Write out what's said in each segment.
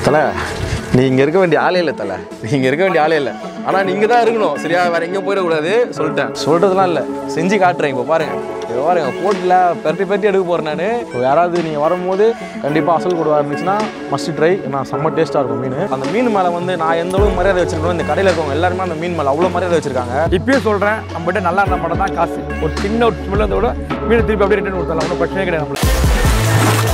தலை நீ இங்கே இருக்க வேண்டிய ஆளே இல்லை தலை நீ இங்கே இருக்க வேண்டிய ஆளே இல்லை ஆனால் நீ இங்கே தான் இருக்கணும் சரியா வேற எங்கேயும் போயிடக்கூடாது சொல்லிட்டேன் சொல்கிறதுலாம் இல்லை செஞ்சு காட்டுறேன் இப்போ பாருங்க இப்போ பாருங்க போட்டில் பெரட்டி பெரட்டி எடுக்க போகிறேன் நான் இப்போ யாராவது நீங்கள் வரும்போது கண்டிப்பாக அசல் கொடுவா இருந்துச்சுன்னா மஸ்ட் ட்ரை நான் செம்ம டேஸ்ட்டாக இருக்கும் மீன் அந்த மீன் மேலே வந்து நான் எந்த அளவுக்கு மரியாதை வச்சிருக்கணும் இந்த கடையில் இருக்கவங்க எல்லாருமே அந்த மீன் மேலே அவ்வளோ மரியாதை வச்சிருக்காங்க இப்பயும் சொல்கிறேன் நம்மகிட்ட நல்லா இருந்தால் மட்டும் தான் காசு ஒரு சின்ன ஒரு ஸ்மெல் இருந்ததை விட மீன் திருப்பி அப்படியே ரிட்டர்ன் கொடுத்தலாம் ஒன்றும் பிரச்சனையே கிடையாது நம்மளுக்கு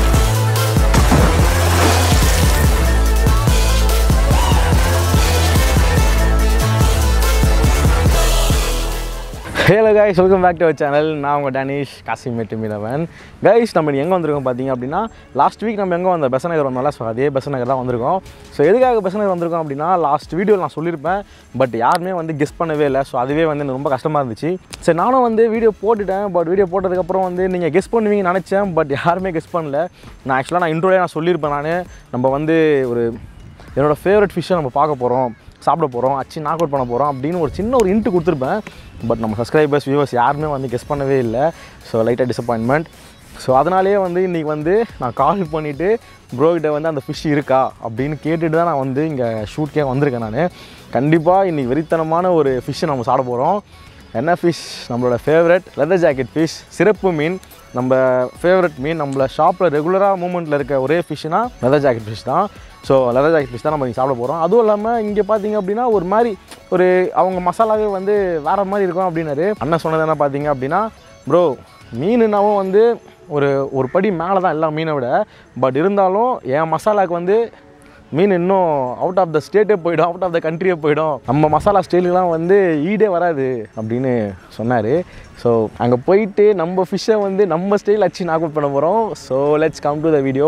hello guys welcome back to our channel நான் உங்கள் டேனிஷ் காசிமேட்டு மீனவன் கைஸ் நம்ம எங்கே வந்திருக்கோம் பார்த்தீங்க அப்படின்னா லாஸ்ட் வீக் நம்ம எங்கே வந்த பெசநகர் வந்தோம்ல ஸோ அதே பெசநகர் தான் வந்திருக்கோம் ஸோ எதுக்காக பெசநகர் வந்திருக்கோம் அப்படின்னா லாஸ்ட் வீடியோவில் நான் சொல்லியிருப்பேன் பட் யாருமே வந்து கெஸ் பண்ணவே இல்லை ஸோ அதுவே வந்து எனக்கு ரொம்ப கஷ்டமாக இருந்துச்சு சரி நானும் வந்து வீடியோ போட்டுட்டேன் பட் வீடியோ போட்டதுக்கப்புறம் வந்து நீங்கள் கெஸ் பண்ணுவீங்கன்னு நினச்சேன் பட் யாருமே கெஸ் பண்ணல நான் ஆக்சுவலாக நான் இன்ட்ரோலே நான் சொல்லியிருப்பேன் நான் நம்ம வந்து ஒரு என்னோடய ஃபேவரட் ஃபிஷ்ஷை நம்ம பார்க்க போகிறோம் சாப்பிட போகிறோம் அச்சு நாக் அவுட் பண்ண போகிறோம் அப்படின்னு ஒரு சின்ன ஒரு இன்ட்டு கொடுத்துருப்பேன் பட் நம்ம சப்ஸ்கிரைபர்ஸ் வியூவர்ஸ் யாருமே வந்து கெஸ் பண்ணவே இல்லை ஸோ லைட்டாக டிசப்பாயின்மெண்ட் ஸோ அதனாலேயே வந்து இன்றைக்கி வந்து நான் கால் பண்ணிவிட்டு ப்ரோ கிட்ட வந்து அந்த ஃபிஷ் இருக்கா அப்படின்னு கேட்டுட்டு தான் நான் வந்து இங்கே ஷூட்கே வந்திருக்கேன் நான் கண்டிப்பாக இன்றைக்கி வெறித்தனமான ஒரு ஃபிஷ்ஷை நம்ம சாப்பிட போகிறோம் என்ன ஃபிஷ் நம்மளோட ஃபேவரட் லெதர் ஜாக்கெட் ஃபிஷ் சிறப்பு மீன் நம்ம ஃபேவரட் மீன் நம்மள ஷாப்பில் ரெகுலராக மூமெண்ட்டில் இருக்க ஒரே ஃபிஷ்னா லெதர் ஜாக்கெட் ஃபிஷ் தான் ஸோ லெதர் ஜாக்கெட் ஃபிஷ் தான் நம்ம இங்கே சாப்பிட போகிறோம் அதுவும் இல்லாமல் இங்கே பார்த்தீங்க அப்படின்னா ஒரு மாதிரி ஒரு அவங்க மசாலாவே வந்து வேறு மாதிரி இருக்கும் அப்படின்னாரு அண்ணன் சொன்னது என்ன பார்த்தீங்க அப்படின்னா ப்ரோ மீனுனாவும் வந்து ஒரு ஒரு படி மேலே தான் எல்லா மீனை விட பட் இருந்தாலும் என் மசாலாவுக்கு வந்து மீன் இன்னும் அவுட் ஆஃப் த ஸ்டேட்டே போயிடும் அவுட் ஆஃப் த கண்ட்ரியே போயிடும் நம்ம மசாலா ஸ்டைலுக்குலாம் வந்து ஈடே வராது அப்படின்னு சொன்னார் ஸோ அங்கே போயிட்டு நம்ம ஃபிஷ்ஷை வந்து நம்ம ஸ்டைல் அச்சு நாக் அவுட் பண்ண போகிறோம் so let's come to the video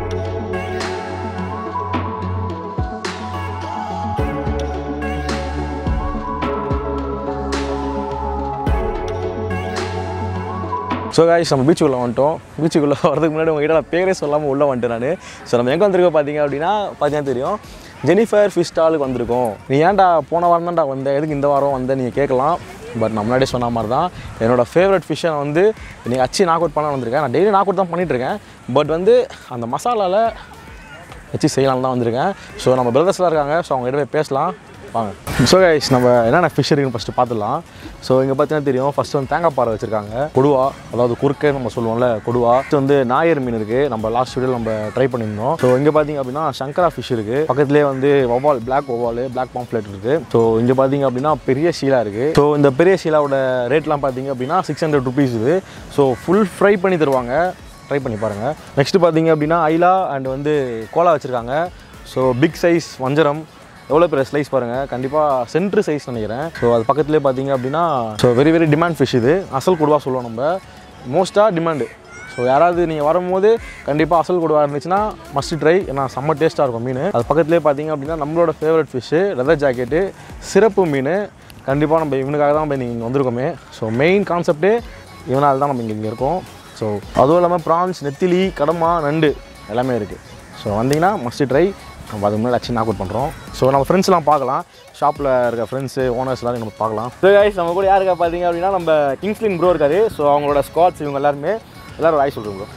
so guys நம்ம பீச்சுக்குள்ளே வந்துட்டோம் பீச்சுக்குள்ளே வரதுக்கு முன்னாடி உங்ககிட்ட நான் பேரே சொல்லாமல் உள்ளே வந்துட்டேன் நான் ஸோ நம்ம எங்கே வந்திருக்கோம் பார்த்தீங்க அப்படின்னா பார்த்தீங்கன்னா தெரியும் ஜெனிஃபர் ஃபிஷ் ஸ்டாலுக்கு வந்திருக்கோம் நீ ஏன்டா போன வாரம் தான்டா வந்த எதுக்கு இந்த வாரம் வந்த நீங்கள் கேட்கலாம் பட் நான் முன்னாடியே சொன்ன மாதிரி தான் என்னோடய ஃபேவரட் ஃபிஷ்ஷை நான் வந்து இன்றைக்கி அச்சு நாக் அவுட் பண்ண வந்திருக்கேன் நான் டெய்லி நாக் அவுட் தான் பண்ணிகிட்டு இருக்கேன் பட் வந்து அந்த மசாலாவில் வச்சு செய்யலாம் தான் வந்திருக்கேன் ஸோ நம்ம பிரதர்ஸ்லாம் இருக்காங்க ஸோ அவங்க கிட்ட போய் பேசலாம் வாங்க ஸோ கைஸ் நம்ம என்னென்ன ஃபிஷ் இருக்குன்னு ஃபஸ்ட்டு பார்த்துடலாம் ஸோ இங்கே பார்த்தீங்கன்னா தெரியும் ஃபஸ்ட்டு வந்து தேங்காய் பாறை வச்சுருக்காங்க கொடுவா அதாவது குறுக்கே நம்ம சொல்லுவோம்ல கொடுவா அடுத்து வந்து நாயர் மீன் இருக்குது நம்ம லாஸ்ட் வீடியோ நம்ம ட்ரை பண்ணியிருந்தோம் ஸோ இங்கே பார்த்தீங்க அப்படின்னா சங்கரா ஃபிஷ் இருக்குது பக்கத்துலேயே வந்து வவால் பிளாக் வவால் பிளாக் பாம்ப்ளேட் இருக்குது ஸோ இங்கே பார்த்தீங்க அப்படின்னா பெரிய ஷீலா இருக்குது ஸோ இந்த பெரிய ஷீலாவோட ரேட்லாம் பார்த்தீங்க அப்படின்னா சிக்ஸ் ஹண்ட்ரட் ருபீஸ் இது ஸோ ஃபுல் ஃப்ரை பண்ணி தருவாங்க ட்ரை பண்ணி பாருங்கள் நெக்ஸ்ட் பார்த்தீங்க அப்படின்னா ஐலா அண்ட் வந்து கோலா வச்சுருக்காங்க ஸோ பிக் சைஸ் வஞ்சரம் எவ்வளோ பெரிய ஸ்லைஸ் பாருங்கள் கண்டிப்பாக சென்ட்ரு சைஸ் நினைக்கிறேன் ஸோ அது பக்கத்துலேயே பார்த்தீங்க அப்படின்னா so very very demand fish இது அசல் கொடுவா சொல்லுவோம் நம்ம மோஸ்ட்டாக டிமாண்டு ஸோ யாராவது நீங்கள் வரும்போது கண்டிப்பாக அசல் கொடுவா இருந்துச்சுன்னா மஸ்ட் ட்ரை ஏன்னா செம்ம டேஸ்ட்டாக இருக்கும் மீன் அது பக்கத்துலேயே பார்த்தீங்க அப்படின்னா நம்மளோட ஃபேவரட் ஃபிஷ்ஷு லெதர் ஜாக்கெட்டு சிறப்பு மீன் கண்டிப்பாக நம்ம இவனுக்காக தான் நம்ம இங்கே வந்திருக்கோமே ஸோ மெயின் கான்செப்டே இவனால் தான் நம்ம இங்கே இங்கே இருக்கோம் ஸோ அதுவும் இல்லாமல் ப்ரான்ஸ் நெத்திலி கடமா நண்டு எல்லாமே இருக்குது ஸோ வந்தீங்கன்னா மஸ்ட் ட்ரை நம்ம அதுக்கு முன்னாடி அச்சு நாக் அவுட் பண்ணுறோம் ஸோ நம்ம ஃப்ரெண்ட்ஸ்லாம் பார்க்கலாம் ஷாப்பில் இருக்க ஃப்ரெண்ட்ஸு ஓனர்ஸ் எல்லாரும் நம்ம பார்க்கலாம் ஸோ கைஸ் நம்ம கூட யாருக்கா பார்த்தீங்க அப்படின்னா நம்ம கிங்ஸ்லின் ப்ரோ இருக்காரு ஸோ அவங்களோட ஸ்குவாட்ஸ் இவங்க எல்லாருமே எல்லாரும் வாய் சொல்கிறோம் ப்ரோ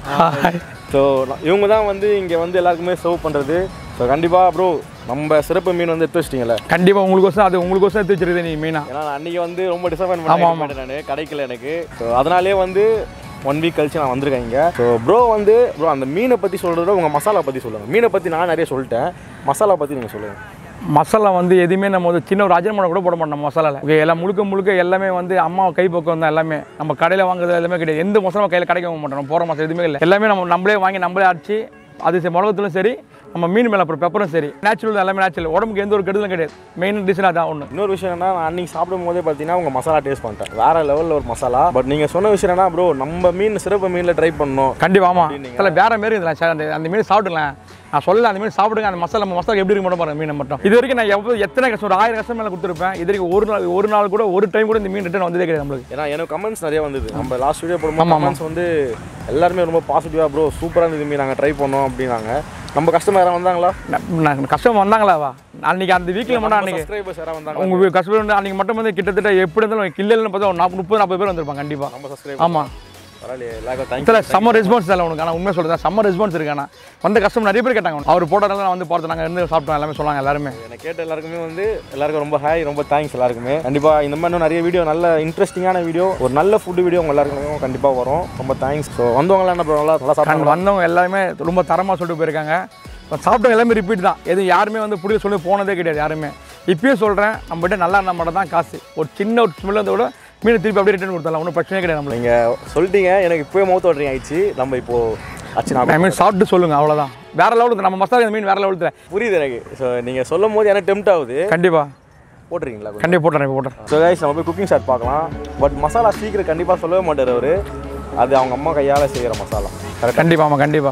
ஸோ இவங்க தான் வந்து இங்கே வந்து எல்லாருக்குமே சர்வ் பண்ணுறது ஸோ கண்டிப்பாக ப்ரோ நம்ம சிறப்பு மீன் வந்து எடுத்து வச்சிட்டிங்களே கண்டிப்பாக உங்களுக்கோசம் அது உங்களுக்கோசம் எடுத்து வச்சிருக்குது நீ மீனா ஏன்னா நான் அன்றைக்கி வந்து ரொம்ப டிசப்பாயின் ஆமா, ஆமா. பண்ணி நான் கிடைக்கல எனக்கு ஸோ அதனாலே வந்து ஒன் வீக் கழிச்சு நான் வந்திருக்கேன் இங்கே ஸோ ப்ரோ வந்து ப்ரோ அந்த மீனை பற்றி சொல்கிறத விட உங்கள் மசாலா பற்றி சொல்லுங்கள் மீனை பற்றி நான் நிறைய சொல்லிட்டேன் மசாலா பற்றி நீங்கள் சொல்லுங்கள் மசாலா வந்து எதுவுமே நம்ம வந்து சின்ன ஒரு அஜர்மனை கூட போட மாட்டோம் மசாலாவில் ஓகே எல்லாம் முழுக்க முழுக்க எல்லாமே வந்து அம்மா கை பக்கம் தான் எல்லாமே நம்ம கடையில் வாங்குறது எல்லாமே கிடையாது எந்த மசாலா கையில் கிடைக்க மாட்டோம் நம்ம போகிற மசாலா எதுவுமே இல்லை எல்லாமே நம்ம நம்மளே வாங்கி நம்மளே அரைச்சி அது சரி, மிளகுத்தூளும் சரி நம்ம மீன் மேலே அப்புறம் பெப்பரும் சரி நேச்சுரல் எல்லாமே நேச்சுரல் உடம்புக்கு எந்த ஒரு கெடுதலும் கிடையாது மெயின் டிஷ்னா தான் ஒன்று இன்னொரு விஷயம் என்ன நான் அன்றைக்கி சாப்பிடும் போதே பார்த்தீங்கன்னா உங்கள் மசாலா டேஸ்ட் பண்ணிட்டேன் வேறு லெவலில் ஒரு மசாலா பட் நீங்கள் சொன்ன விஷயம் என்ன ப்ரோ நம்ம மீன் சிறப்பு மீனில் ட்ரை பண்ணணும் கண்டிப்பாக ஆமாம் அப்படின்னீங்க. இல்லை வேற மாரி இருந்தலாம் சார் அந்த அந்த மீன் சாப்பிடலாம் நான் சொல்லல அந்த மீன் சாப்பிடுங்க அந்த மசாலா மசாலா எப்படி இருக்கு மட்டும் பாருங்க மீனை மட்டும் இது வரைக்கும் நான் எவ்வளோ எத்தனை கஷ்டம் ஒரு ஆயிரம் கஷ்டம் மேலே கொடுத்துருப்பேன் இது வரைக்கும் ஒரு நாள் ஒரு நாள் கூட ஒரு டைம் கூட இந்த மீன் ரிட்டர்ன் வந்ததே கிடையாது நம்மளுக்கு ஏன்னா எனக்கு கமெண்ட்ஸ் நிறைய வந்தது நம்ம லாஸ்ட் வீடியோ போடும்போது ஆமா, ஆமா. கமெண்ட்ஸ் வந்து எல்லாருமே ரொம்ப பாசிட்டிவாக ப்ரோ சூப்பராக இருந்தது மீன் நாங்கள் ட்ரை பண்ணோம் அப்படின்னாங்க நம்ம கஸ்டமர் யாராவது வந்தாங்களா நான் நான் கஷ்டம் வந்தாங்களாவா அன்னைக்கு அந்த வீக்கில் மட்டும் அன்னைக்கு சப்ஸ்கிரைபர்ஸ் யாராவது வந்தாங்க உங்க கஷ்டம் வந்து அன்னைக்கு மட்டும் வந்து கிட்டத்தட்ட எப்படி இருந்தாலும் கில்லல்னு பார்த்தா ஒரு நாற்பது முப்பது நாற்பது பேர் வந்திருப்பாங்க கண்டிப்பாக நம்ம சப்ஸ்கிரைபர் ஆமாம் பரவாயில்லையே எல்லாருக்கும் தேங்க்ஸ் இதில் செம்ம ரெஸ்பான்ஸ் இல்லை உனக்கு ஆனால் உண்மை சொல்கிறேன் செம்ம ரெஸ்பான்ஸ் இருக்கு ஆனால் வந்த கஸ்டமர் நிறைய பேர் கேட்டாங்க அவர் போட்டோனால நான் வந்து பார்த்து நாங்கள் இருந்து சாப்பிட்டோம் எல்லாமே சொன்னாங்க எல்லாருமே என்னை கேட்ட எல்லாருக்குமே வந்து எல்லாருக்கும் ரொம்ப ஹாய் ரொம்ப தேங்க்ஸ் எல்லாருக்குமே கண்டிப்பாக இந்த மாதிரி இன்னும் நிறைய வீடியோ நல்ல இன்ட்ரெஸ்டிங்கான வீடியோ ஒரு நல்ல ஃபுட் வீடியோ உங்க எல்லாருக்குமே கண்டிப்பாக வரும் ரொம்ப தேங்க்ஸ் ஸோ வந்தவங்களாம் என்ன bro, நல்லா நல்லா அண்ட் சாப்பிட்டாங்க வந்தவங்க எல்லாருமே ரொம்ப தரமாக சொல்லிட்டு போயிருக்காங்க இப்ப சாப்பிட்டவங்க எல்லாமே ரிப்பீட் தான் எதுவும் யாருமே வந்து பிடிக்க சொல்லி போனதே கிடையாது யாருமே இப்பயும் சொல்கிறேன் நம்மகிட்ட நல்லா இருந்தால் மட்டும் தான் காசு ஒரு சின்ன ஒரு ஸ்மெல் வந்து கூட மீன் திருப்பி அப்படியே ரிட்டர்ன் கொடுத்தலாம் ஒன்றும் பிரச்சனையே கிடையாது நம்மளுக்கு நீங்கள் சொல்லிட்டீங்க எனக்கு இப்போவே மவுத் வாட்டரிங் ஆயிடுச்சு நம்ம இப்போ ஆச்சு நான் ஐ மீன் சாப்பிட்டு சொல்லுங்க அவ்வளோதான் வேற லெவலுக்கு நம்ம மசாலா இந்த மீன் வேற லெவலுக்கு புரியுது எனக்கு ஸோ நீங்கள் சொல்லும் போது எனக்கு டெம்ட் ஆகுது கண்டிப்பாக போட்டுறீங்களா கொஞ்சம்? கண்டிப்பாக போட்டுறேன் இப்போ போட்டுறேன் ஸோ கைஸ் நம்ம போய் குக்கிங் ஷாட் பார்க்கலாம் பட் மசாலா சீக்கிரம் கண்டிப்பாக சொல்லவே மாட்டார் அவர் அது அவங்க அம்மா கையால் செய்கிற மசாலா கரெக்டாக கண்டிப்பாக ஆமாம் கண்டிப்பாக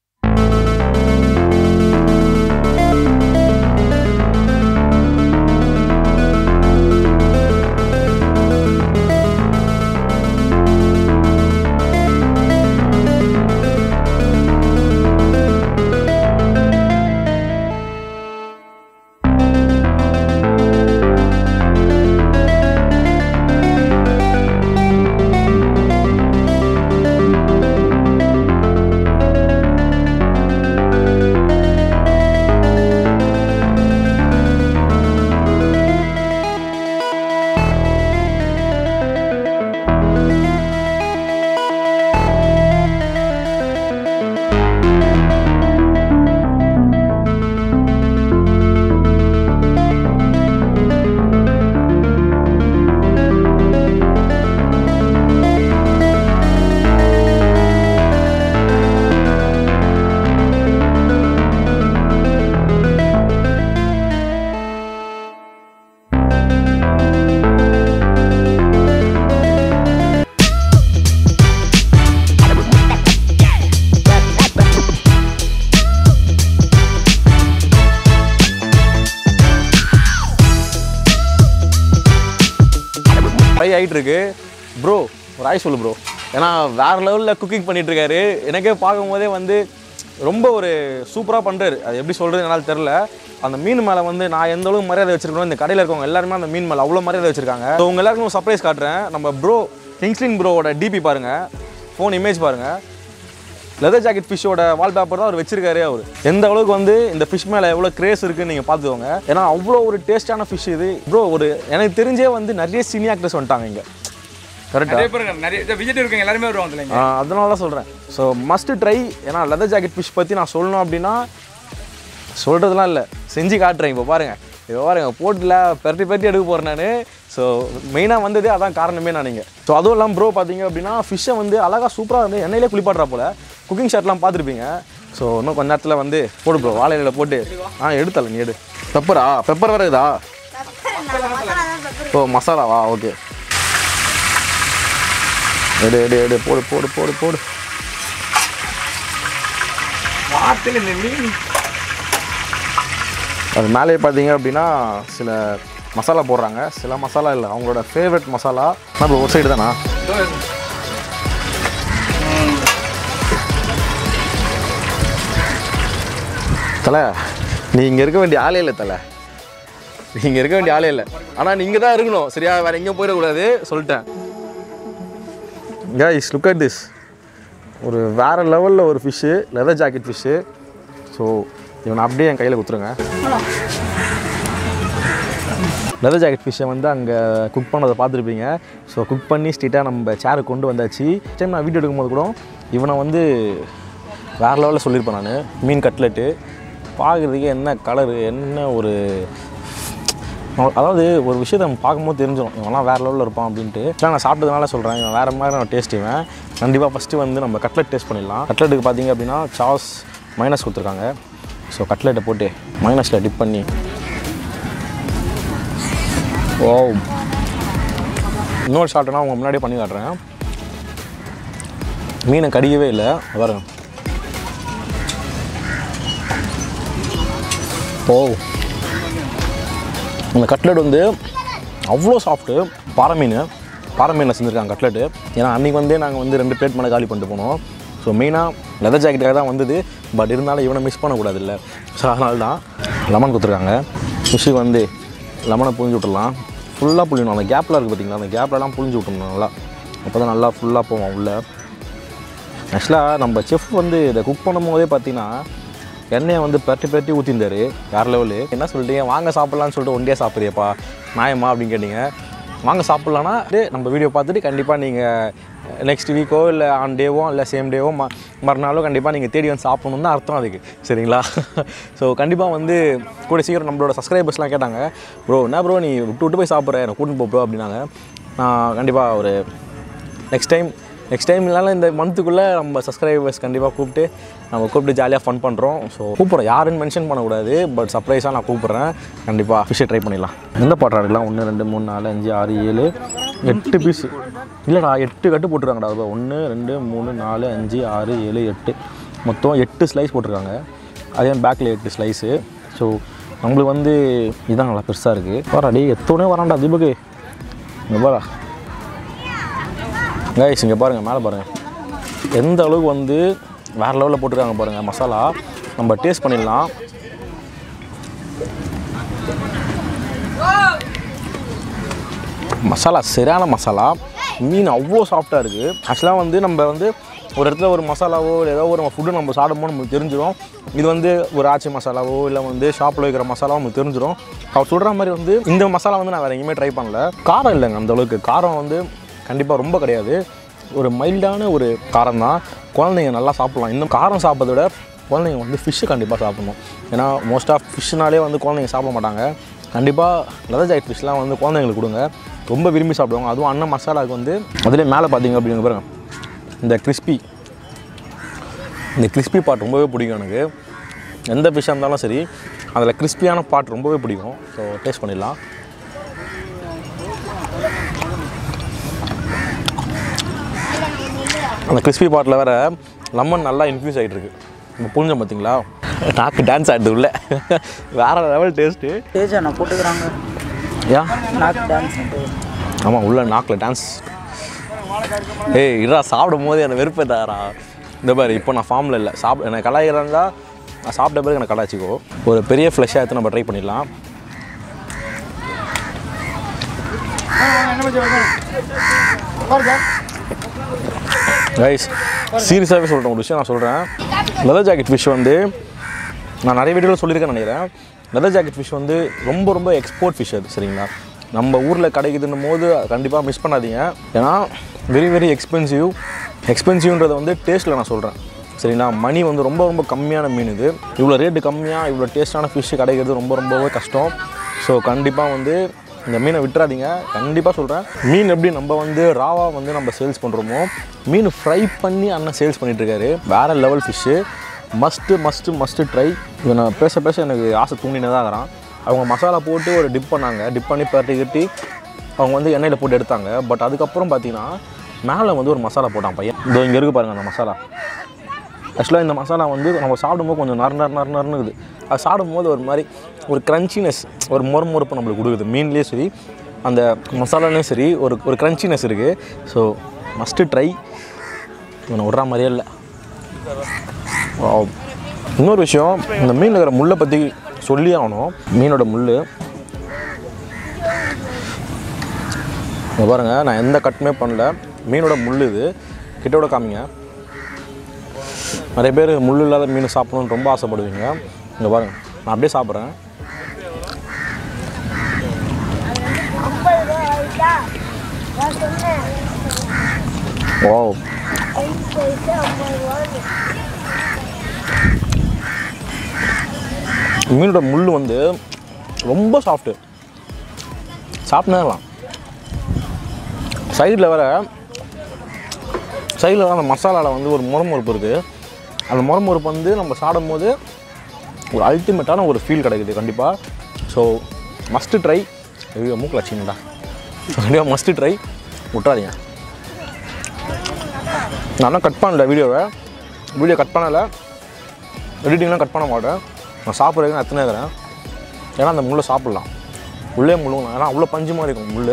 ஃப்ரை ஆகிட்டு இருக்கு ப்ரோ ஒரு ஆய் சொல்லு ப்ரோ ஏன்னா வேறு லெவலில் குக்கிங் பண்ணிட்டு இருக்காரு எனக்கே பார்க்கும்போதே வந்து ரொம்ப ஒரு சூப்பராக பண்ணுறாரு அது எப்படி சொல்கிறது என்னால் தெரில அந்த மீன் மேலே வந்து நான் எந்த அளவுக்கு மரியாதை வச்சிருக்கணும் இந்த கடையில் இருக்கவங்க எல்லாருமே அந்த மீன் மேலே அவ்வளோ மரியாதை வச்சிருக்காங்க ஸோ உங்க எல்லாருக்கும் சர்ப்ரைஸ் காட்டுறேன் நம்ம ப்ரோ கிங்ஸ்லின் ப்ரோவோட டிபி பாருங்கள் ஃபோன் இமேஜ் பாருங்கள் லெதர் ஜாக்கெட் ஃபிஷ்ஷோட வால்பேப்பர் தான் அவர் வச்சிருக்காரு அவர் எந்த அளவுக்கு வந்து இந்த ஃபிஷ் மேலே எவ்வளோ கிரேஸ் இருக்குன்னு நீங்கள் பார்த்துக்கோங்க ஏன்னா அவ்வளோ ஒரு டேஸ்டான ஃபிஷ் இது ப்ரோ ஒரு எனக்கு தெரிஞ்சே வந்து நிறைய சினி ஆக்டர்ஸ் வந்துட்டாங்க இங்கே கரெக்டாக நிறைய பேர் நிறைய விஜிட் இருக்கவங்க எல்லாருமே வருவாங்க இல்லைங்க அதனால தான் சொல்கிறேன் ஸோ மஸ்ட் ட்ரை ஏன்னா லெதர் ஜாக்கெட் ஃபிஷ் பற்றி நான் சொல்லணும் அப்படின்னா சொல்கிறதுலாம் இல்லை செஞ்சு காட்டுறேன் இப்போ பாருங்கள் இப்போ பாருங்க போட்டில் பெரட்டி பெரட்டி எடுக்க போகிறேன் நான் ஸோ மெயினாக வந்ததே அதான் காரணமே நான் நீங்கள் ஸோ அதுவும் இல்லாமல் ப்ரோ பார்த்தீங்க அப்படின்னா ஃபிஷ்ஷை வந்து அழகாக சூப்பராக வந்து எண்ணெயிலே குளிப்பாடுறா போல் குக்கிங் ஷாட்லாம் பார்த்துருப்பீங்க ஸோ இன்னும் கொஞ்ச நேரத்தில் வந்து போடு ப்ரோ வாழையில போட்டு ஆ எடுத்தல நீ எடு பெப்பரா பெப்பர் வேறு இதா ஓ மசாலாவா ஓகே எடு எடு எடு போடு போடு போடு போடு வார்த்தையில் இந்த மீன் அது மேலே பார்த்தீங்க அப்படின்னா சில மசாலா போடுறாங்க சில மசாலா இல்லை அவங்களோட ஃபேவரட் மசாலா நம்ம ஒரு சைடு தானா தலை நீ இங்கே இருக்க வேண்டிய ஆளே இல்லை தலை நீ இங்கே இருக்க வேண்டிய ஆளே இல்லை ஆனால் நீ இங்கே தான் இருக்கணும் சரியா வேற எங்கேயும் போயிடக்கூடாது சொல்லிட்டேன் கைஸ் லுக் அட் திஸ் ஒரு வேறு லெவலில் ஒரு fish leather jacket fish so இவனை அப்படியே என் கையில் கொடுத்துருங்க லெதர் ஜாக்கெட் ஃபிஷ்ஷை வந்து அங்கே குக் பண்ணதை பார்த்துருப்பீங்க ஸோ குக் பண்ணி ஸ்ட்ரீட்டாக நம்ம சேருக்கு கொண்டு வந்தாச்சு டைம் நான் வீடியோ எடுக்கும்போது கூட இவனை வந்து வேறு லெவலில் சொல்லியிருப்பேன் நான் மீன் கட்லெட்டு பார்க்குறதுக்கு என்ன கலரு என்ன ஒரு அதாவது ஒரு விஷயத்தை நம்ம பார்க்கும்போது தெரிஞ்சிடும் இவன்லாம் வேறு லெவலில் இருப்பான் அப்படின்ட்டு ஆக்சுவலாக நான் சாப்பிட்டதுனால சொல்கிறேன் இவன் வேறு மாதிரி நான் டேஸ்ட் இவன் கண்டிப்பாக ஃபஸ்ட்டு வந்து நம்ம கட்லெட் டேஸ்ட் பண்ணிடலாம் கட்லெட்டுக்கு பார்த்தீங்க அப்படின்னா சாஸ் மைனஸ் கொடுத்துருக்காங்க ஸோ கட்லெட்டை போட்டு மைனஸில் டிப் பண்ணி ஓ இன்னொரு ஷார்ட்னா உங்க முன்னாடியே பண்ணி காட்டுறேன் மீனை கடிக்கவே இல்லை பாருங்க ஓ இந்த கட்லெட் வந்து அவ்வளோ சாஃப்ட்டு பாறை மீன் பாறை மீனில் செஞ்சுருக்காங்க கட்லெட்டு ஏன்னா அன்றைக்கி வந்தே நாங்கள் வந்து ரெண்டு பிளேட் மேலே காலி பண்ணிட்டு போனோம் ஸோ மெயினாக லெதர் ஜாக்கெட்டாக தான் வந்தது பட் இருந்தாலும் இவனை மிஸ் பண்ணக்கூடாது இல்லை ஸோ அதனால தான் லெமன் கொடுத்துருக்காங்க ஃபிஷ்ஷுக்கு வந்து லெமனை புழிஞ்சு விட்டுடலாம் ஃபுல்லாக புழியணும் அந்த கேப்பில் இருக்குது பார்த்தீங்களா அந்த கேப்லலாம் புழிஞ்சு விட்டணும் நல்லா அப்போ தான் நல்லா ஃபுல்லாக போவோம் உள்ள ஆக்சுவலாக நம்ம செஃப் வந்து இதை குக் பண்ணும் போதே பார்த்தீங்கன்னா எண்ணெயை வந்து பரட்டி பரட்டி ஊற்றிருந்தாரு வேறு லெவலு என்ன சொல்லிட்டீங்க வாங்க சாப்பிட்லான்னு சொல்லிட்டு ஒண்டியாக சாப்பிட்றியப்பா நியாயமா அப்படின்னு கேட்டீங்க வாங்க சாப்பிட்லான்னா நம்ம வீடியோ பார்த்துட்டு கண்டிப்பாக நீங்கள் நெக்ஸ்ட் வீக்கோ இல்லை ஆன் டேவோ இல்லை சேம் டேவோ ம மறுநாளோ கண்டிப்பாக நீங்கள் தேடி வந்து சாப்பிடணும் தான் அர்த்தம் அதுக்கு சரிங்களா ஸோ கண்டிப்பாக வந்து கூட சீக்கிரம் நம்மளோட சப்ஸ்கிரைபர்ஸ்லாம் கேட்டாங்க ப்ரோ என்ன ப்ரோ நீ விட்டு விட்டு போய் சாப்பிட்ற எனக்கு கூட்டின்னு போ ப்ரோ அப்படின்னாங்க நான் கண்டிப்பாக ஒரு நெக்ஸ்ட் டைம் நெக்ஸ்ட் டைம் இல்லைனாலும் இந்த மந்த்துக்குள்ளே நம்ம சப்ஸ்கிரைபர்ஸ் கண்டிப்பாக கூப்பிட்டு நம்ம கூப்பிட்டு ஜாலியாக ஃபன் பண்ணுறோம் ஸோ கூப்பிட்றோம் யாருன்னு மென்ஷன் பண்ணக்கூடாது பட் சர்ப்ரைஸாக நான் கூப்பிட்றேன் கண்டிப்பாக ஃபிஷ்ஷை ட்ரை பண்ணிடலாம் எந்த பாட்டா இருக்கலாம் ஒன்று ரெண்டு மூணு நாலு அஞ்சு ஆறு ஏழு எட்டு பீஸ் இல்லைடா எட்டு கட்டு போட்டிருக்காங்கடா அது ஒன்று ரெண்டு மூணு நாலு அஞ்சு ஆறு ஏழு எட்டு மொத்தம் எட்டு ஸ்லைஸ் போட்டிருக்காங்க அதே பேக்கில் எட்டு ஸ்லைஸு ஸோ நம்மளுக்கு வந்து இதான் நல்லா பெருசாக இருக்குது வராடி எத்தோடனே வரான்டா தீபக்கு இங்கே பாரா கைஸ் இங்கே பாருங்கள் மேலே பாருங்கள் எந்த அளவுக்கு வந்து வேறு லெவலில் போட்டிருக்காங்க பாருங்கள் மசாலா நம்ம டேஸ்ட் பண்ணிடலாம் மசாலா சரியான மசாலா மீன் அவ்வளோ சாஃப்டாக இருக்குது ஆக்சுவலாக வந்து நம்ம வந்து ஒரு இடத்துல ஒரு மசாலாவோ இல்லை ஏதோ ஒரு ஃபுட்டு நம்ம சாப்பிடும்போது நமக்கு தெரிஞ்சிடும் இது வந்து ஒரு ஆச்சி மசாலாவோ இல்லை வந்து ஷாப்பில் வைக்கிற மசாலாவோ நமக்கு தெரிஞ்சிடும் அவர் சொல்கிற மாதிரி வந்து இந்த மசாலா வந்து நான் வேறு எங்கேயுமே ட்ரை பண்ணல காரம் இல்லைங்க அந்த அளவுக்கு காரம் வந்து கண்டிப்பாக ரொம்ப கிடையாது ஒரு மைல்டான ஒரு காரம் தான் குழந்தைங்க நல்லா சாப்பிட்லாம் இன்னும் காரம் சாப்பிட்றத விட குழந்தைங்க வந்து ஃபிஷ்ஷு கண்டிப்பாக சாப்பிடணும் ஏன்னா மோஸ்ட் ஆஃப் ஃபிஷ்னாலே வந்து குழந்தைங்க சாப்பிட மாட்டாங்க கண்டிப்பாக லெதர் ஜாக்கெட் ஃபிஷ்லாம் வந்து குழந்தைங்களுக்கு கொடுங்க ரொம்ப விரும்பி சாப்பிடுவாங்க அதுவும் அண்ணன் மசாலாவுக்கு வந்து அதிலே மேலே பார்த்தீங்க அப்படிங்க பாருங்க இந்த கிறிஸ்பி இந்த கிறிஸ்பி பார்ட் ரொம்பவே பிடிக்கும் எனக்கு எந்த ஃபிஷ்ஷாக இருந்தாலும் சரி அதில் கிறிஸ்பியான பார்ட் ரொம்பவே பிடிக்கும் ஸோ டேஸ்ட் பண்ணிடலாம் அந்த கிறிஸ்பி பார்ட்டில் வேற லெமன் நல்லா இன்ஃப்யூஸ் ஆகிட்டு இருக்கு இப்போ புரிஞ்சோம் பார்த்தீங்களா நாக்கு டான்ஸ் ஆடுது உள்ள வேற லெவல் டேஸ்ட்டு ஸ்டேஜ் அண்ணா போட்டுக்கிறாங்க ஏன் நாக்கு டான்ஸ் ஆமாம் உள்ள நாக்கில் டான்ஸ் ஏய் இருடா சாப்பிடும் போது என்னை வெறுப்பே தாரா இந்த பாரு இப்போ நான் ஃபார்மில் இல்லை சாப்பிட எனக்கு கலாயிறாந்தா நான் சாப்பிட்ட பிறகு எனக்கு கலாச்சிக்கோ ஒரு பெரிய ஃப்ளஷ்ஷாக எடுத்து நம்ம ட்ரை பண்ணிடலாம் கைஸ் சீரியஸாகவே சொல்கிறேன் ஒரு விஷயம் நான் சொல்கிறேன் லெதர் ஜாக்கெட் ஃபிஷ் வந்து நான் நிறைய வீடியோவில் சொல்லியிருக்கேன் நினைக்கிறேன் லெதர் ஜாக்கெட் ஃபிஷ் வந்து ரொம்ப ரொம்ப எக்ஸ்போர்ட் ஃபிஷ் அது சரிங்களா நம்ம ஊரில் கிடைக்குதுன்னும் போது கண்டிப்பாக மிஸ் பண்ணாதீங்க ஏன்னா வெரி வெரி எக்ஸ்பென்சிவ் எக்ஸ்பென்சிவ்ன்றதை வந்து டேஸ்ட்டில் நான் சொல்கிறேன் சரிங்களா மணி வந்து ரொம்ப ரொம்ப கம்மியான மீன் இது இவ்வளோ ரேட்டு கம்மியாக இவ்வளோ டேஸ்ட்டான ஃபிஷ் கிடைக்கிறது ரொம்ப ரொம்பவே கஷ்டம் ஸோ கண்டிப்பாக வந்து இந்த மீனை விட்டுறாதீங்க கண்டிப்பாக சொல்கிறேன் மீன் எப்படி நம்ம வந்து ராவாக வந்து நம்ம சேல்ஸ் பண்ணுறோமோ மீன் ஃப்ரை பண்ணி அண்ணன் சேல்ஸ் பண்ணிகிட்ருக்காரு வேறு level fish must must must try இதை நான் பேச பேச எனக்கு ஆசை தூண்டினே தான் இருக்கிறான் அவங்க மசாலா போட்டு ஒரு டிப் பண்ணாங்க டிப் பண்ணி பரட்டி கட்டி அவங்க வந்து எண்ணெயில் போட்டு எடுத்தாங்க பட் அதுக்கப்புறம் பார்த்தீங்கன்னா மேலே வந்து ஒரு மசாலா போட்டான் பையன் இதோ இங்கே இருக்கு பாருங்கள் அந்த மசாலா ஆக்சுவலாக இந்த மசாலா வந்து நம்ம சாப்பிடும்போது கொஞ்சம் நறு நறு நறு நறுன்னு இருக்குது அது சாப்பிடும்போது ஒரு மாதிரி ஒரு க்ரன்ச்சினஸ் ஒரு மொறுமொறுப்பு நம்மளுக்கு கொடுக்குது மீன்லேயே சரி அந்த மசாலாலேயும் சரி ஒரு ஒரு க்ரன்ச்சினஸ் இருக்குது ஸோ மஸ்ட்டு ட்ரை இவனை விட்ற மாதிரியே இல்லை Wow. இன்னொரு விஷயம் இந்த மீன் இருக்கிற முள்ளை பற்றி சொல்லி ஆகணும் மீனோட முள் இங்க பாருங்க நான் எந்த கட்டுமே பண்ணல மீனோட முள் இது கிட்டோட காமிங்க நிறைய பேர் முள் இல்லாத மீன் சாப்பிடணும்னு ரொம்ப ஆசைப்படுவீங்க இங்கே பாருங்க நான் அப்படியே சாப்பிட்றேன் ஓ மீனோட முள் வந்து ரொம்ப சாஃப்ட்டு சாப்பிட்லாம் சைடில் வர சைடில் வர அந்த மசாலாவில் வந்து ஒரு முறமுறுப்பு இருக்குது அந்த முறமுறுப்பு வந்து நம்ம சாப்பிடும்போது ஒரு அல்டிமேட்டான ஒரு ஃபீல் கிடைக்குது கண்டிப்பாக ஸோ மஸ்ட்டு ட்ரை ஐயோ மூக்கில் வச்சிங்கடா கண்டிப்பாக மஸ்ட்டு ட்ரை விட்றாதீங்க நான் கட் பண்ணல வீடியோவை வீடியோ கட் பண்ணலை எடிட்டிங்லாம் கட் பண்ண மாட்டேன் நான் சாப்பிட்றதுக்கு நான் எத்தனை இருக்கிறேன் ஏன்னா அந்த முள்ளை சாப்பிட்லாம் உள்ளே முள்ளுங்கலாம் ஏன்னா அவ்வளோ பஞ்சு மாதிரி இருக்கும் முள்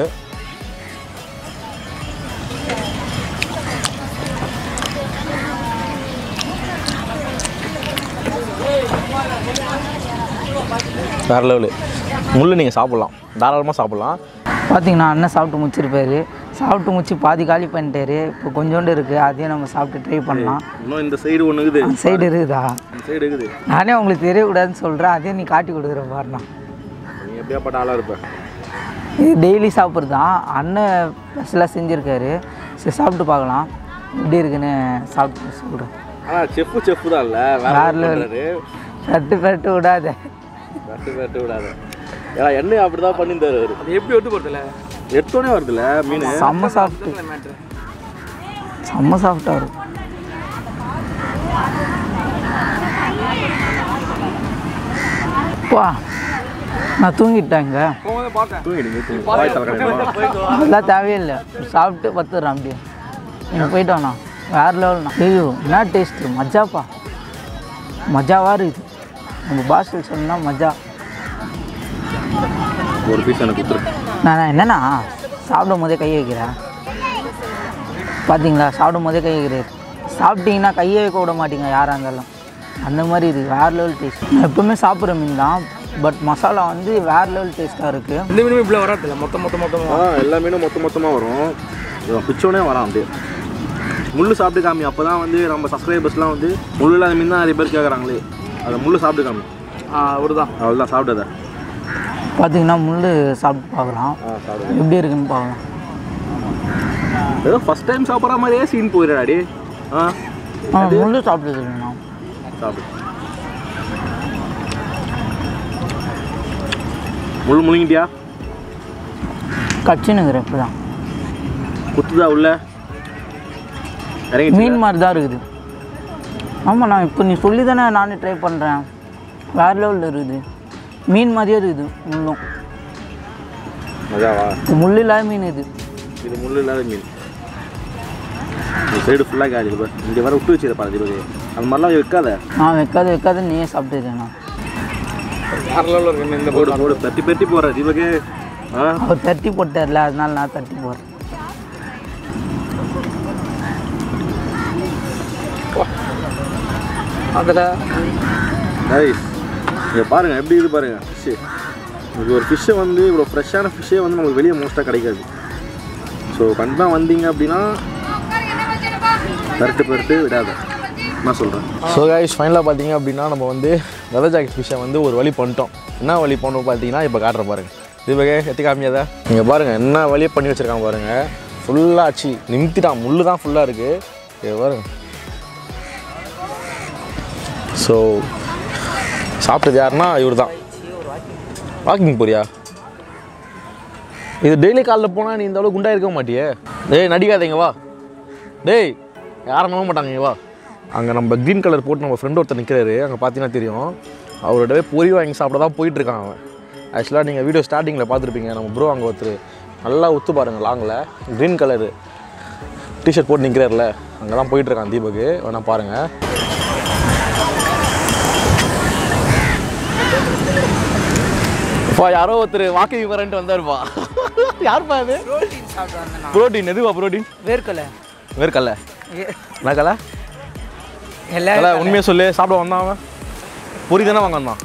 வேறு லெவலு முள் நீங்கள் சாப்பிட்லாம் தாராளமாக சாப்பிட்லாம் பார்த்தீங்கன்னா அண்ணன் சாப்பிட்டு முடிச்சிருப்பாரு சாப்பிட்டு முடிச்சு பாதி காலி பண்ணிட்டாரு இப்போ கொஞ்சோண்டு இருக்குது அதையும் நம்ம சாப்பிட்டு ட்ரை பண்ணலாம் இன்னும் இந்த சைடு ஒன்று இருக்குது அந்த சைடு இருக்குதா இந்த சைடு இருக்குது நானே உங்களுக்கு தெரியக்கூடாதுன்னு சொல்கிறேன் அதையும் நீ காட்டி கொடுக்குற பாருண்ணா நீ எப்படியாப்பட்ட ஆளாக இருப்ப இது டெய்லி சாப்பிட்றது தான் அண்ணன் ஸ்பெஷலாக செஞ்சுருக்காரு சரி சாப்பிட்டு பார்க்கலாம் எப்படி இருக்குன்னு சாப்பிட்டு சொல்கிறேன் ஆனால் செஃப்பு செஃப்பு தான் இல்லை வேற வேற level level. பண்றாரு. பெட்டு பெட்டு விடாத வெட்டு வெட்டு விடாத ஏன்னா எண்ணெய் அப்படி தான் பண்ணியிருந்தாரு அவர் அது எப்படி ஒத்து போகிறதில்ல எடுத்தோடனே வருதுல்ல மீன் செம்ம சாப்பிட்டு மேட்ரு செம்ம சாஃப்டாக இருக்கும் வா நான் தூங்கிட்டேங்க போகும்போது பார்த்தேன் தூங்கிடுங்க தூங்கி வாய் திறக்காதீங்க. அதெல்லாம் தேவையில்லை சாப்பிட்டு பத்துடுறேன் அப்படியே நீங்கள் போயிட்டு வாண்ணா வேறு லெவல்ண்ணா ஐயோ என்ன டேஸ்ட்டு மஜாப்பா மஜாவாக இருக்குது நம்ம பாஷையில் சொன்னால் மஜா ஒரு பீஸ் எனக்கு கொடுத்துரு நான் நான் என்னண்ணா சாப்பிடும் போதே கை வைக்கிறேன் பார்த்தீங்களா சாப்பிடும் போதே கை வைக்கிறேன் சாப்பிட்டீங்கன்னா கையை வைக்க விட மாட்டீங்க யாராக இருந்தாலும் அந்த மாதிரி இருக்குது வேறு லெவல் டேஸ்ட் நான் எப்பவுமே சாப்பிட்ற மீன் தான் பட் மசாலா வந்து வேறு லெவல் டேஸ்ட்டாக இருக்குது இந்த மீனும் இப்படி வராதில்ல மொத்தம் மொத்தம் மொத்தமாக ஆ எல்லா மீனும் மொத்த மொத்தமாக வரும் இவன் பிச்சோனே வரான் அப்படியே முள்ளு சாப்பிட்டு காமி அப்போ தான் வந்து நம்ம சப்ஸ்கிரைபர்ஸ்லாம் வந்து முள்ளு இல்லாத மீன் தான் நிறைய பேர் கேட்குறாங்களே அதை முள்ளு சாப்பிட்டு காமி அவர் தான் அவ்வளோதான் சாப்பிட்டத பார்த்தீங்கன்னா முள் சாப்பிட்டு பார்க்கலாம் ஆ சாப்பிடுங்க எப்படி இருக்குன்னு பார்க்கலாம் ஏதோ ஃபஸ்ட் டைம் சாப்பிட்ற மாதிரியே சீன் போயிடாடி ஆ ஆ முள் சாப்பிட்டது இல்லைண்ணா சாப்பிடு முள் முழுங்கிட்டியா கச்சினுங்கிறேன் இப்போ தான் குத்துதா உள்ள இறங்கி மீன் மாதிரி தான் இருக்குது ஆமாம் நான் இப்போ நீ சொல்லி தானே நானே ட்ரை பண்ணுறேன் வேறு லெவலில் இருக்குது மீன் மாதிரியே இருக்குது முள்ளும் மஜாவா இது முள் இல்லாத மீன் இது இது முள் இல்லாத மீன் இந்த சைடு ஃபுல்லாக காலி இது பாரு. இங்கே வர விட்டு வச்சிருப்பா தீபக்கு அந்த மாதிரிலாம் வைக்காத நான் வைக்காத வைக்காத நீயே சாப்பிட்டுருக்கேண்ணா வேறு லெவலில் இருக்கு இந்த போடு போடு தட்டி பெட்டி போகிற தீபக்கு ஆ அவர் தட்டி போட்டார்ல அதனால நான் தட்டி போடுறேன் அதில் நைஸ் இங்கே பாருங்கள் எப்படி இது பாருங்கள் ஃபிஷ்ஷு இது ஒரு ஃபிஷ்ஷை வந்து இவ்வளோ ஃப்ரெஷ்ஷான ஃபிஷ்ஷே வந்து நமக்கு வெளியே மோஸ்ட்டாக கிடைக்காது ஸோ கண்டிப்பாக வந்தீங்க அப்படின்னா பரட்டு பரட்டு விடாத நான் சொல்கிறேன் ஸோ கைஸ் ஃபைனலாக பார்த்தீங்க அப்படின்னா நம்ம வந்து வெதர் ஜாக்கெட் ஃபிஷ்ஷை வந்து ஒரு வழி பண்ணிட்டோம் என்ன வழி பண்ணோம் பார்த்தீங்கன்னா இப்போ காட்டுற பாருங்க தீபகே எத்தி காமியாதா நீங்கள் பாருங்கள் என்ன வழியை பண்ணி வச்சுருக்காங்க பாருங்கள் ஃபுல்லாக ஆச்சு நிமித்திட்டான் முள்ளு தான் ஃபுல்லாக இருக்குது இது பாருங்க ஸோ சாப்பிட்டது யாருன்னா இவர் தான் வாக்கிங் போறியா இது டெய்லி காலைல போனால் நீ இந்த அளவுக்கு குண்டா இருக்க மாட்டியே டேய் நடிக்காதீங்க வா டேய் யாரும் நம்ப மாட்டாங்க இங்க வா அங்கே நம்ம க்ரீன் கலர் போட்டு நம்ம ஃப்ரெண்ட் ஒருத்தர் நிற்கிறாரு அங்கே பார்த்தீங்கன்னா தெரியும் அவரோடவே பொரி வாங்கி சாப்பிட தான் போயிட்டுருக்கான் அவன் ஆக்சுவலாக நீங்கள் வீடியோ ஸ்டார்டிங்கில் பார்த்துருப்பீங்க நம்ம ப்ரோ அங்கே ஒருத்தர் நல்லா உத்து பாருங்க லாங்கில் க்ரீன் கலரு டிஷர்ட் போட்டு நிற்கிறாருல அங்கே தான் போயிட்டுருக்கான் தீபக்கு வேணா பாருங்கள் பா யாரோ ஒருத்தர் வாக்கிங் வரன்ட்டு வந்தாருப்பா யாருப்பா அது புரோட்டீன் எதுவா புரோட்டீன் வேர்க்கலை வேர்க்கல்ல என்ன கலை எல்லா கலை உண்மையை சொல்லு சாப்பிட வந்தான் அவன் பொரி தானே வாங்க வந்தான்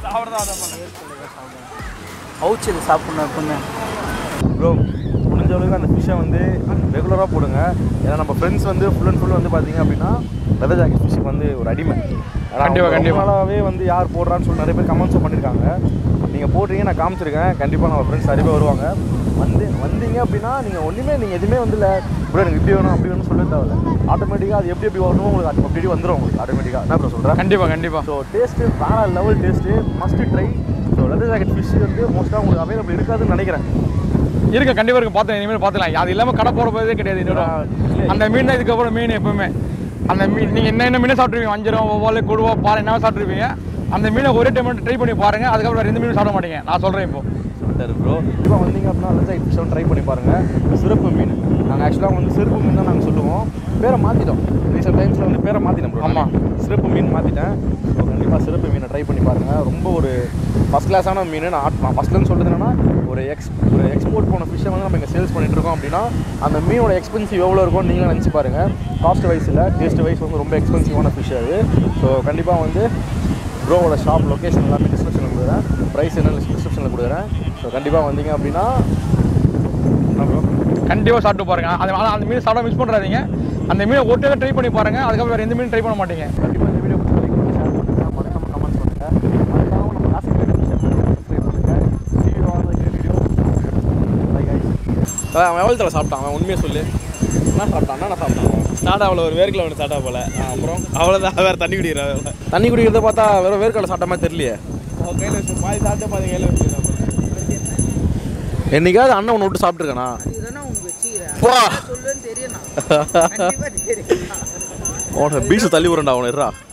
அவுச்சு இது சாப்பிட்ணும் எப்பவுமே ப்ரோ முடிஞ்ச அளவுக்கு அந்த ஃபிஷ்ஷை வந்து ரெகுலராக போடுங்க ஏன்னா நம்ம ஃப்ரெண்ட்ஸ் வந்து ஃபுல் அண்ட் ஃபுல் வந்து பார்த்தீங்க அப்படின்னா வெதர் ஜாக்கெட் ஃபிஷ்ஷுக்கு வந்து ஒரு அடிமை கண்டிப்பா, கண்டிப்பா. நாளாகவே வந்து யார் போடுறான்னு சொல்லி நிறைய பேர் கமெண்ட்ஸும் பண்ணியிருக்காங்க நீங்கள் போடுறீங்க நான் காமிச்சிருக்கேன் கண்டிப்பாக நம்ம ஃப்ரெண்ட்ஸ் நிறைய பேர் வருவாங்க வந்து வந்தீங்க அப்படின்னா நீங்கள் ஒன்றுமே நீங்கள் எதுவுமே வந்து இல்லை ப்ரோ எனக்கு இப்படி வேணும் அப்படி வேணும்னு சொல்ல தேவையில்ல ஆட்டோமேட்டிக்காக அது எப்படி எப்படி வரணுமோ உங்களுக்கு அது அப்படி வந்துடும் உங்களுக்கு ஆட்டோமேட்டிக்காக என்ன ப்ரோ சொல்கிறேன் கண்டிப்பாக கண்டிப்பாக ஸோ டேஸ்ட்டு வேற level taste must try so leather jacket fish வந்து மோஸ்ட்டாக உங்களுக்கு அவைலபிள் இருக்காதுன்னு நினைக்கிறேன் இருக்கு கண்டிப்பாக இருக்கு பார்த்தேன் இனிமேல் பார்த்துக்கலாம் அது இல்லாமல் கடை போகிற போதே கிடையாது இன்னொரு அந்த மீன் தான் இதுக்கப்புறம் மீன் எப்பவுமே அந்த மீன் நீங்கள் என்ன என்ன மீனை சாப்பிட்ருவீங்க வஞ்சரம் ஒவ்வொரு கொடுவா பாறை என்ன சாப்பிட்ருப்பீங்க அந்த மீனை ஒரே டைம் ட்ரை பண்ணி பாருங்க அதுக்கப்புறம் ரெண்டு மீனும் சாப்பிட மாட்டீங்க நான் சொல்கிறேன் இப்போ சரி ப்ரோ இப்போ வந்தீங்க அப்படின்னா லெதர் ஜாக்கெட் ஃபிஷ் ட்ரை பண்ணி பாருங்கள் சிறப்பு மீன் நாங்கள் ஆக்சுவலாக வந்து சிறப்பு மீன் தான் நாங்கள் சொல்லுவோம் பேரை மாற்றிட்டோம் ரீசெண்ட் டைம்ஸில் வந்து பேரை மாற்றிட்டோம் ப்ரோ ஆமா. சிறப்பு மீன் மாற்றிட்டேன் ஸோ கண்டிப்பாக சிறப்பு மீனை ட்ரை பண்ணி பாருங்கள் ரொம்ப ஒரு ஃபஸ்ட் கிளாஸான மீன் நான் ஆட்- நான் ஃபஸ்ட்லன்னு சொல்கிறது என்னன்னா ஒரு எக்ஸ் ஒரு எக்ஸ்போர்ட் போன ஃபிஷ்ஷை வந்து நம்ம இங்கே சேல்ஸ் பண்ணிட்டு இருக்கோம் அப்படின்னா அந்த மீனோட எக்ஸ்பென்சிவ் எவ்வளோ இருக்கும்னு நீங்களும் நினச்சி பாருங்கள் காஸ்ட் வைஸ் இல்லை டேஸ்ட் வைஸ் வந்து ரொம்ப எக்ஸ்பென்சிவான ஃபிஷ் அது ஸோ கண்டிப்பாக வந்து ப்ரோவோட ஷாப் லொக்கேஷன் எல்லாமே டிஸ்கிரிப்ஷனில் கொடுக்குறேன் ப்ரைஸ் என்ன டிஸ்கிரிப்ஷனில் கொடுக்குறேன் ஸோ கண்டிப்பாக வந்தீங்க அப்படின்னா கண்டிப்பாக சாப்பிட்டு பாருங்க அது ஆனா அந்த மீன் சாப்பிட மிஸ் பண்ணுறாதீங்க அந்த மீனை ஒட்டே ட்ரை பண்ணி பாருங்க அதுக்கப்புறம் வேறு எந்த மீன் ட்ரை பண்ண மாட்டீங்க கண்டிப்பாக இந்த வீடியோ ஷேர் பண்ணுங்க மறக்காம கமெண்ட் பண்ணுங்க மறக்காம நம்ம கிளாசிக் சப்ஸ்கிரைப் பண்ணுங்க See you all in the video. Bye guys. அவன் எவ்வளோ தலை சாப்பிட்டான் அவன் உண்மையை சொல்லு என்ன சாப்பிட்டான் என்ன சாப்பிட்டான் ஸ்டார்ட் ஒரு வேர்க்கில் ஒன்று ஸ்டார்ட் போல அப்புறம் அவ்வளோதான் வேறு தண்ணி குடிக்கிறாங்க தண்ணி குடிக்கிறத பார்த்தா வெறும் வேர்க்கடலை சாப்பிட்ட மாதிரி தெரியலையே கையில் வச்சு பாதி சாப்பிட்டு பாதி கையில் வச்சுக்கிறாங்க என்னைக்காவது அண்ணன் ஒன்று விட்டு சாப்பிட்ருக்கானா இதுதானே உனக்கு வச்சுக்கிறேன் போ சொல்லுன்னு தெரியும் நான் கண்டிப்பாக தெரியும் உனக்கு பீச்சு தள்ளி விடுறா அவனை இருறா